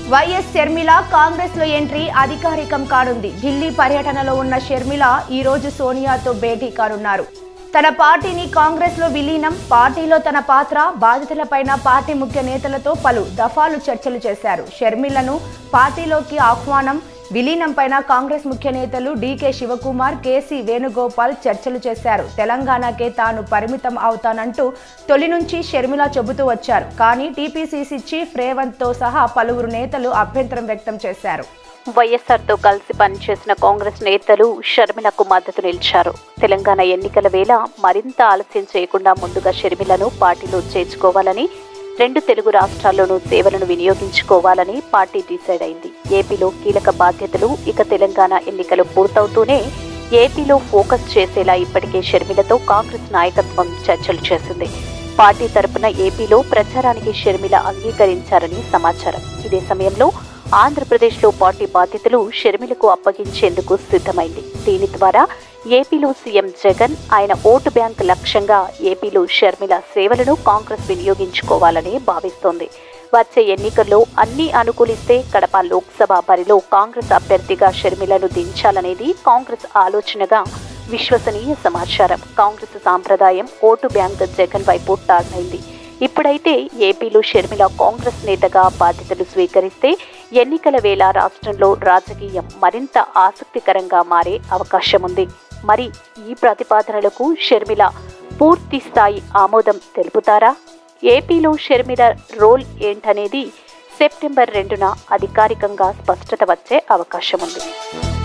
YS Sharmila Congress లో entry అధికారికం కానుంది ఢిల్లీ పర్యటనలో ఉన్న షర్మిల ఈ రోజు సోనియాతో భేటీ కానున్నారు తన పార్టీని కాంగ్రెస్ లో విలీనం పార్టీలో తన పాత్ర బాధ్యతలపైన పార్టీ ముఖ్య నేతలతో పలు దఫాలు చర్చలు చేశారు షర్మిలను పార్టీలోకి ఆహ్వానం విలీనంపైన కాంగ్రెస్ ముఖ్య నేతలు డీకే శివకుమార్ కేసీ వేణుగోపాల్ చర్చలు చేశారు తెలంగాణకే తాను పరిమితం అవుతానంటూ తొలి నుంచి షర్మిల చెబుతూ వచ్చారు కానీ టీపీసీసీ చీఫ్ రేవంత్ తో సహా పలువురు నేతలు అభ్యంతరం వ్యక్తం చేశారు వైఎస్ఆర్తో కలిసి పనిచేసిన కాంగ్రెస్ నేతలు షర్మిలకు మద్దతు నిలిచారు తెలంగాణ ఎన్నికల వేళ మరింత ఆలస్యం చేయకుండా ముందుగా షర్మిలను పార్టీలో చేర్చుకోవాలని రెండు తెలుగు రాష్ట్రాల్లోనూ సేవలను వినియోగించుకోవాలని పార్టీ డిసైడ్ అయింది ఏపీలో కీలక బాధ్యతలు ఇక తెలంగాణ ఎన్నికలు పూర్తవుతూనే ఏపీలో ఫోకస్ చేసేలా ఇప్పటికే షర్మిలతో కాంగ్రెస్ నాయకత్వం చర్చలు చేసింది పార్టీ తరపున ఏపీలో ప్రచారానికి షర్మిల అంగీకరించారని సమాచారం ఇదే సమయంలో ఆంధ్రప్రదేశ్లో పార్టీ బాధ్యతలు షర్మిలకు అప్పగించేందుకు సిద్ధమైంది దీని ద్వారా ఏపీలో సీఎం జగన్ ఆయన ఓటు బ్యాంక్ లక్ష్యంగా ఏపీలో షర్మిల సేవలను కాంగ్రెస్ వినియోగించుకోవాలని భావిస్తోంది వచ్చే ఎన్నికల్లో అన్ని అనుకూలిస్తే కడప లోక్సభ బరిలో కాంగ్రెస్ అభ్యర్థిగా షర్మిలను దించాలనేది కాంగ్రెస్ ఆలోచనగా విశ్వసనీయ సమాచారం కాంగ్రెస్ సాంప్రదాయం ఓటు బ్యాంక్ జగన్ వైపు టర్న్ అయింది ఇప్పుడైతే ఏపీలో షర్మిల కాంగ్రెస్ నేతగా బాధ్యతలు స్వీకరిస్తే ఎన్నికల వేళ రాష్ట్రంలో రాజకీయం మరింత ఆసక్తికరంగా మారే అవకాశం ఉంది మరి ఈ ప్రతిపాదనలకు షర్మిల పూర్తి స్థాయి ఆమోదం తెలుపుతారా ఏపీలో షర్మిల రోల్ ఏంటనేది సెప్టెంబర్ రెండున అధికారికంగా స్పష్టత వచ్చే అవకాశం ఉంది